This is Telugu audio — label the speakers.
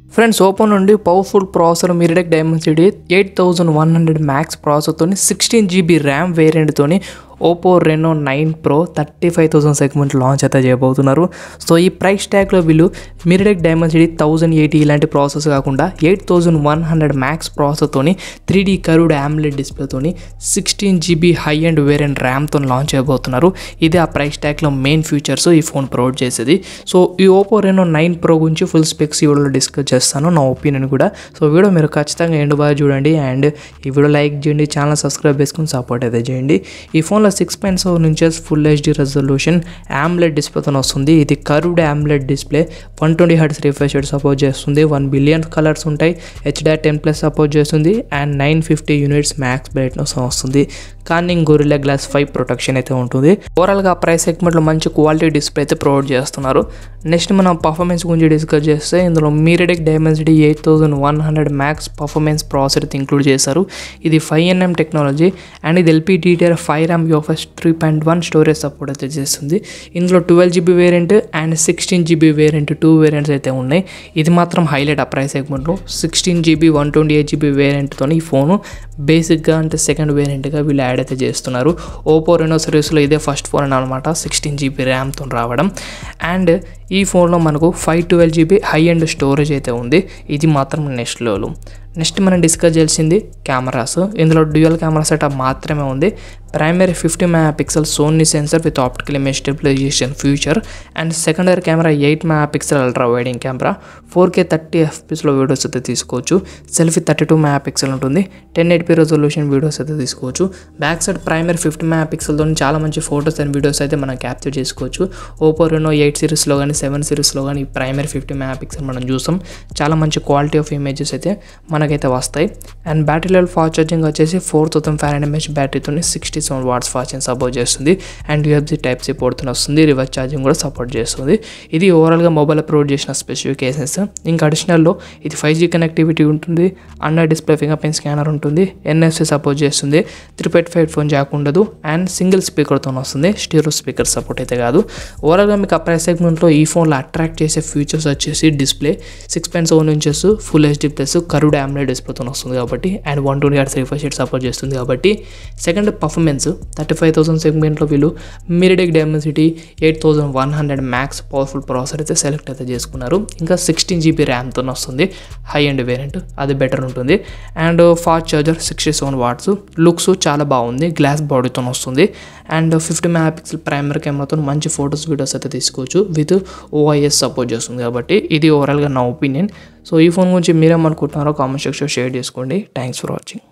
Speaker 1: ఫ్రెండ్స్ ఓపెన్ నుండి powerful processor MediaTek Dimensity eight thousand one hundred max ప్రాసెసర్తో సిక్స్టీన్ జీబీ ర్యామ్ వేరియంట్తోని Oppo Reno nine pro thirty five thousand segment launch అయితే చేయబోతున్నారు సో ఈ ప్రైస్ ట్యాగ్లో వీళ్ళు మిరిడెక్ డైమెన్సిటీ థౌజండ్ ఎయిటీ ఇలాంటి ప్రాసెస్ కాకుండా eight thousand one hundred max ప్రాసెసర్తోని త్రీ డీ కరుడ్ ఆమ్లెట్ డిస్ప్లేతోని sixteen GB high end variant ర్యామ్తో లాంచ్ చేయబోతున్నారు ఇది ఆ ప్రైస్ ట్యాగ్లో మెయిన్ ఫీచర్స్ ఈ ఫోన్ ప్రొవైడ్ చేసేది సో ఈ ఓపో రెనో నైన్ ప్రో గురించి ఫుల్ స్పెక్స్ ఈ వీడియోలో డిస్కస్ చేస్తాను నా ఒపీనియన్ కూడా సో వీడియో మీరు ఖచ్చితంగా ఎండ్ బాగా చూడండి అండ్ ఈ వీడియో లైక్ చేయండి ఛానల్ సబ్స్క్రైబ్ చేసుకుని సపోర్ట్ అయితే చేయండి ఈ ఫోన్లో six point seven inches full HD resolution AMOLED డిస్ప్లేతో వస్తుంది ఇది curved AMOLED display one twenty hertz refresh rate support చేస్తుంది వన్ బిలియన్ కలర్స్ ఉంటాయి హెచ్డా టెన్ ప్లస్ సపోర్ట్ చేస్తుంది and nine fifty units max brightness వస్తుంది కానీ గొరిల్లా గ్లాస్ ఫైవ్ ప్రొటెక్షన్ అయితే ఉంటుంది ఓవరాల్గా ప్రైస్ సెగ్మెంట్లో మంచి క్వాలిటీ డిస్ప్లే అయితే ప్రొవైడ్ చేస్తున్నారు నెక్స్ట్ మనం పర్ఫార్మెన్స్ గురించి డిస్కస్ చేస్తే ఇందులో MediaTek Dimensity eight thousand one hundred max performance processor అయితే ఇంక్లూడ్ చేశారు ఇది ఫైవ్ ఎన్ఎం టెక్నాలజీ అండ్ ఇది LPDDR five RAM UFS three point one storage support అయితే చేస్తుంది ఇందులో twelve GB variant and sixteen GB variant two variants అయితే ఉన్నాయి ఇది మాత్రం హైలైట్ ఆ ప్రైస్ సెగ్మెంట్లో sixteen GB one twenty eight GB వేరియంట్తో ఈ ఫోను బేసిక్గా అంటే సెకండ్ వేరియంట్గా వీళ్ళు యాడ్ అయితే చేస్తున్నారు ఓపో రెనో సిరీస్లో ఇదే ఫస్ట్ ఫోన్ అనమాట సిక్స్టీన్ జీబీ ర్యామ్తో రావడం అండ్ ఈ ఫోన్లో మనకు five twelve GB high end storage అయితే ఉంది ఇది మాత్రం నెక్స్ట్ లెవెల్ నెక్స్ట్ మనం డిస్కస్ చేయాల్సింది కెమెరాస్ ఇందులో డ్యూయల్ కెమెరా సెటప్ మాత్రమే ఉంది primary fifty megapixel Sony sensor with optical image stabilization feature and secondary camera eight megapixel ultra wide angle camera four K thirty ఎఫ్పీస్లో వీడియోస్ అయితే తీసుకోవచ్చు selfie thirty two mega pixel ఉంటుంది ten eighty P resolution videos అయితే తీసుకోవచ్చు back side primary fifty mega పిక్సెల్తో చాలా మంచి ఫోటోస్ అండ్ వీడియోస్ అయితే మనం క్యాప్చర్ చేసుకోవచ్చు ఓపో రెనో ఎయిట్ సిరీస్లో కానీ సెవెన్ సిరీస్లో కానీ ప్రైమరీ ఫిఫ్టీ మెగా పిక్సెల్ మనం చూసాం చాలా మంచి క్వాలిటీ ఆఫ్ ఇమేజెస్ అయితే మనకైతే వస్తాయి and battery level fast charging వచ్చేసి four thousand five hundred mAh బ్యాటరీతో sixty seven watts fast charging support చేస్తుంది అండ్ యూఎఫ్జీ టైప్ సి పోర్ట్తో వస్తుంది రివర్స్ ఛార్జింగ్ కూడా సపోర్ట్ చేస్తుంది ఇది ఓవరాల్గా మొబైల్ ప్రొవైడ్ చేసిన స్పెసిఫికేషన్స్ ఇంకా అడిషనల్లో ఇది ఫైవ్ జీ కనెక్టివిటీ ఉంటుంది under display fingerprint scanner ఉంటుంది ఎన్ఎఫ్సి సపోర్ట్ చేస్తుంది three point five phone jack ఉండదు అండ్ సింగిల్ స్పీకర్తో వస్తుంది స్టీరో స్పీకర్ సపోర్ట్ అయితే కాదు ఓవరాల్గా మీకు ఆ ప్రైస్ సెగ్మెంట్లో ఈ ఫోన్లో అట్రాక్ట్ చేసే ఫీచర్స్ వచ్చేసి display six point seven inches full HD plus curved AMOLED డిస్ప్లేతో వస్తుంది కాబట్టి and one twenty hertz refresh rate support చేస్తుంది కాబట్టి second performance thirty five thousand సెగ్మెంట్లో వీళ్ళు MediaTek Dimensity eight thousand one hundred max powerful processor అయితే సెలెక్ట్ అయితే చేసుకున్నారు ఇంకా సిక్స్టీన్ జీబీ ర్యామ్తో వస్తుంది హై అండ్ వేరియంట్ అది బెటర్ ఉంటుంది and fast charger sixty seven watts looks చాలా బాగుంది గ్లాస్ బాడీతో వస్తుంది and fifty megapixel primary కెమెరాతో మంచి ఫొటోస్ వీడియోస్ అయితే తీసుకోవచ్చు విత్ ఓఐఎస్ సపోర్ట్ చేస్తుంది కాబట్టి ఇది ఓవరాల్గా నా ఒపీనియన్ సో ఈ ఫోన్ గురించి మీరేమనుకుంటున్నారో కామెంట్ సెక్షన్ షేర్ చేసుకోండి థ్యాంక్స్ ఫర్ వాచింగ్